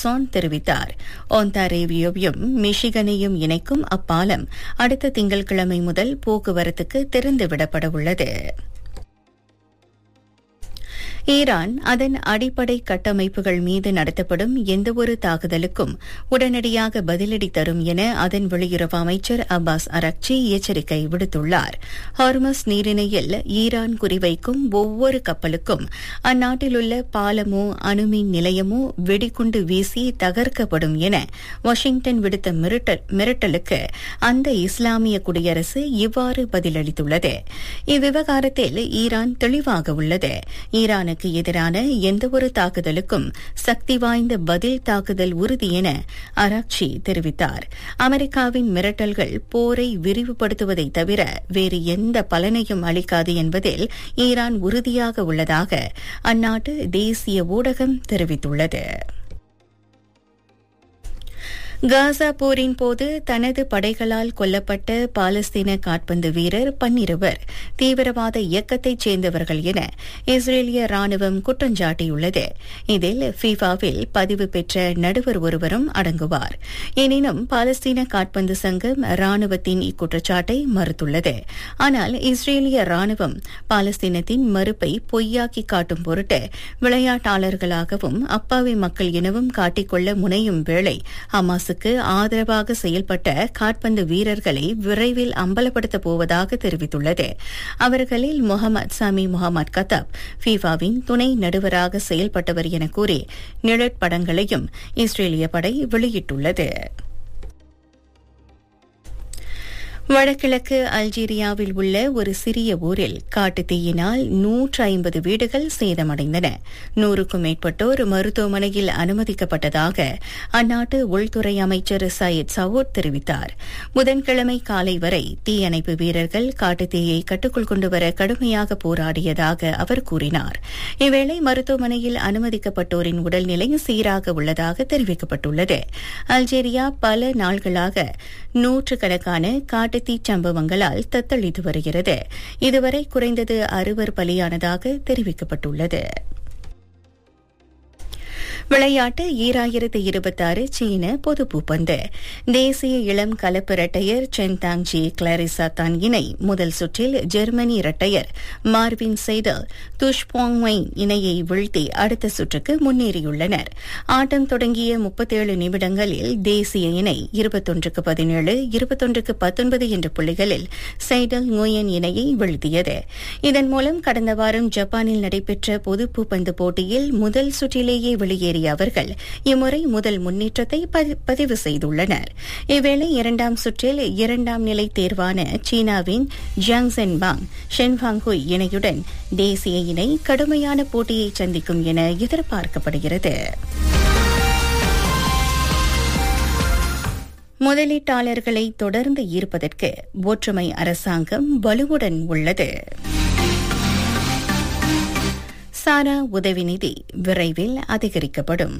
லிசான் தெரிவித்தார் ஒன்டாரேவியோவையும் மிஷிகனையும் இணைக்கும் அப்பாலம் அடுத்த திங்கட்கிழமை முதல் போக்குவரத்துக்கு திறந்துவிடப்பட உள்ளது ஈரான் அதன் அடிப்படை கட்டமைப்புகள் மீது நடத்தப்படும் எந்தவொரு தாக்குதலுக்கும் உடனடியாக பதிலடி தரும் என அதன் வெளியுறவு அமைச்சர் அப்பாஸ் அரக்சி எச்சரிக்கை விடுத்துள்ளார் ஹார்மஸ் நீரிணையில் ஈரான் குறிவைக்கும் ஒவ்வொரு கப்பலுக்கும் அந்நாட்டிலுள்ள பாலமோ அணுமின் நிலையமோ வெடிகுண்டு வீசி தகர்க்கப்படும் என வாஷிங்டன் விடுத்த மிரட்டலுக்கு அந்த இஸ்லாமிய குடியரசு இவ்வாறு பதிலளித்துள்ளது இவ்விவகாரத்தில் ஈரான் தெளிவாக உள்ளது ஈரானுக்கு ஈரானுக்கு எதிரான எந்தவொரு தாக்குதலுக்கும் சக்தி வாய்ந்த பதில் தாக்குதல் உறுதி என அராக்ஷி தெரிவித்தார் அமெரிக்காவின் மிரட்டல்கள் போரை விரிவுபடுத்துவதை தவிர வேறு எந்த பலனையும் அளிக்காது என்பதில் ஈரான் உறுதியாக உள்ளதாக அந்நாட்டு தேசிய ஊடகம் தெரிவித்துள்ளது காசா போரின் போது தனது படைகளால் கொல்லப்பட்ட பாலஸ்தீன காட்பந்து வீரர் பன்னிருவர் தீவிரவாத இயக்கத்தைச் சேர்ந்தவர்கள் என இஸ்ரேலிய ராணுவம் குற்றஞ்சாட்டியுள்ளது இதில் ஃபீஃபாவில் பதிவு பெற்ற நடுவர் ஒருவரும் அடங்குவார் எனினும் பாலஸ்தீன காட்பந்து சங்கம் ராணுவத்தின் இக்குற்றச்சாட்டை மறுத்துள்ளது ஆனால் இஸ்ரேலிய ராணுவம் பாலஸ்தீனத்தின் மறுப்பை பொய்யாக்கி காட்டும் பொருட்டு விளையாட்டாளர்களாகவும் அப்பாவி மக்கள் எனவும் காட்டிக்கொள்ள முனையும் வேளை ஹமாஸ் அரசுக்கு ஆதரவாக செயல்பட்ட காட்பந்து வீரர்களை விரைவில் அம்பலப்படுத்தப் போவதாக தெரிவித்துள்ளது அவர்களில் முகமது சாமி முகமது கத்தாப் ஃபீஃபாவின் துணை நடுவராக செயல்பட்டவர் என கூறி நிழற்படங்களையும் இஸ்ரேலிய படை வெளியிட்டுள்ளது வடகிழக்கு அல்ஜீரியாவில் உள்ள ஒரு சிறிய ஊரில் காட்டுத் தீயினால் நூற்று ஐம்பது வீடுகள் சேதமடைந்தன நூறுக்கும் மேற்பட்டோர் மருத்துவமனையில் அனுமதிக்கப்பட்டதாக அந்நாட்டு உள்துறை அமைச்சர் சையத் சவூத் தெரிவித்தார் புதன்கிழமை காலை வரை தீயணைப்பு வீரர்கள் காட்டுத் தீயை கட்டுக்குள் கொண்டுவர கடுமையாக போராடியதாக அவர் கூறினார் இவ்வேளை மருத்துவமனையில் அனுமதிக்கப்பட்டோரின் உடல்நிலை சீராக உள்ளதாக தெரிவிக்கப்பட்டுள்ளது அல்ஜீரியா பல நாள்களாக நூற்றுக்கணக்கான காட்டுத்தீ சம்பவங்களால் தத்தளித்து வருகிறது இதுவரை குறைந்தது அறுவர் பலியானதாக தெரிவிக்கப்பட்டுள்ளது விளையாட்டு ஈராயிரத்து இருபத்தாறு சீன பொதுப்பூப்பந்து தேசிய இளம் கலப்பு இரட்டையர் சென் தாங்ஜி கிளாரிசா தான் இணை முதல் சுற்றில் ஜெர்மனி இரட்டையர் மார்வின் செய்தல் துஷ்பாங் வைன் இணையை வீழ்த்தி அடுத்த சுற்றுக்கு முன்னேறியுள்ளனர் ஆட்டம் தொடங்கிய முப்பத்தேழு நிமிடங்களில் தேசிய இணை இருபத்தொன்றுக்கு பதினேழு இருபத்தொன்றுக்கு பத்தொன்பது என்ற புள்ளிகளில் சைடல் நோயன் இணையை வீழ்த்தியது இதன் மூலம் கடந்த வாரம் ஜப்பானில் நடைபெற்ற பொதுப்பூப்பந்து போட்டியில் முதல் சுற்றிலேயே வெளியேறிய அவர்கள் இம்முறை முதல் முன்னேற்றத்தை பதிவு செய்துள்ளனர் இவ்வேளை இரண்டாம் சுற்றில் இரண்டாம் நிலை தேர்வான சீனாவின் ஜியாங்சென் பாங் ஷென்ஃபாங்குய் இணையுடன் தேசிய இணை கடுமையான போட்டியை சந்திக்கும் என எதிர்பார்க்கப்படுகிறது முதலீட்டாளர்களை தொடர்ந்து ஈர்ப்பதற்கு ஒற்றுமை அரசாங்கம் வலுவுடன் உள்ளது சாரா உதவி நிதி விரைவில் அதிகரிக்கப்படும்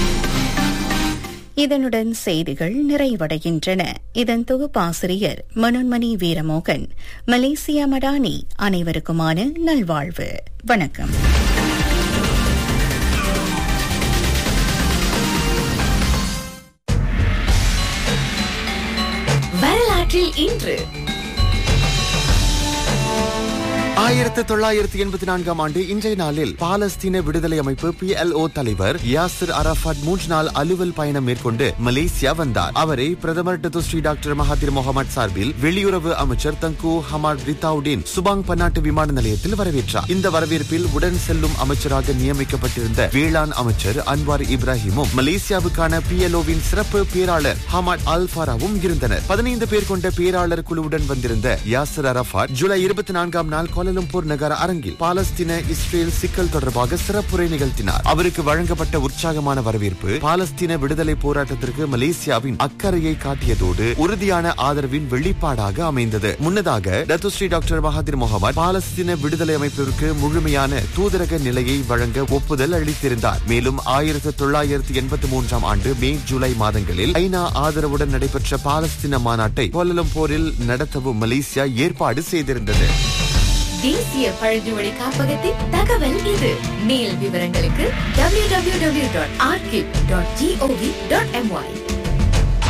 இதனுடன் செய்திகள் நிறைவடைகின்றன இதன் தொகுப்பாசிரியர் மனோன்மணி வீரமோகன் மலேசியா மடானி அனைவருக்குமான நல்வாழ்வு வணக்கம் வரலாற்றில் இன்று ஆயிரத்து தொள்ளாயிரத்து எண்பத்தி நான்காம் ஆண்டு இன்றைய நாளில் பாலஸ்தீன விடுதலை அமைப்பு பிஎல்ஓ தலைவர் யாசிர் அரஃபாட் மூன்று நாள் அலுவல் பயணம் மேற்கொண்டு மலேசியா வந்தார் அவரை பிரதமர் டத்துஸ்ரீ டாக்டர் மகாதிர் முகமது சார்பில் வெளியுறவு அமைச்சர் தங்கு ஹமாட் ரித்தாவுடின் சுபாங் பன்னாட்டு விமான நிலையத்தில் வரவேற்றார் இந்த வரவேற்பில் உடன் செல்லும் அமைச்சராக நியமிக்கப்பட்டிருந்த வேளாண் அமைச்சர் அன்வார் இப்ராஹிமும் மலேசியாவுக்கான பிஎல்ஓவின் சிறப்பு பேராளர் ஹமாட் அல்பாராவும் இருந்தனர் பதினைந்து பேர் கொண்ட பேராளர் குழுவுடன் வந்திருந்த யாசிர் அரஃபாட் ஜூலை இருபத்தி நான்காம் நாள் கோலலம்பூர் நகர அரங்கில் பாலஸ்தீன இஸ்ரேல் சிக்கல் தொடர்பாக சிறப்புரை நிகழ்த்தினார் அவருக்கு வழங்கப்பட்ட உற்சாகமான வரவேற்பு பாலஸ்தீன விடுதலை போராட்டத்திற்கு மலேசியாவின் அக்கறையை காட்டியதோடு உறுதியான ஆதரவின் வெளிப்பாடாக அமைந்தது முன்னதாக டத்துஸ்ரீ டாக்டர் மகாதிர் முகமது பாலஸ்தீன விடுதலை அமைப்பிற்கு முழுமையான தூதரக நிலையை வழங்க ஒப்புதல் அளித்திருந்தார் மேலும் ஆயிரத்தி தொள்ளாயிரத்தி எண்பத்தி மூன்றாம் ஆண்டு மே ஜூலை மாதங்களில் ஐநா ஆதரவுடன் நடைபெற்ற பாலஸ்தீன மாநாட்டை கோலலம்பூரில் நடத்தவும் மலேசியா ஏற்பாடு செய்திருந்தது தேசிய பழங்குடி காப்பகத்தின் தகவல் இது மேல் விவரங்களுக்கு www.archive.gov.my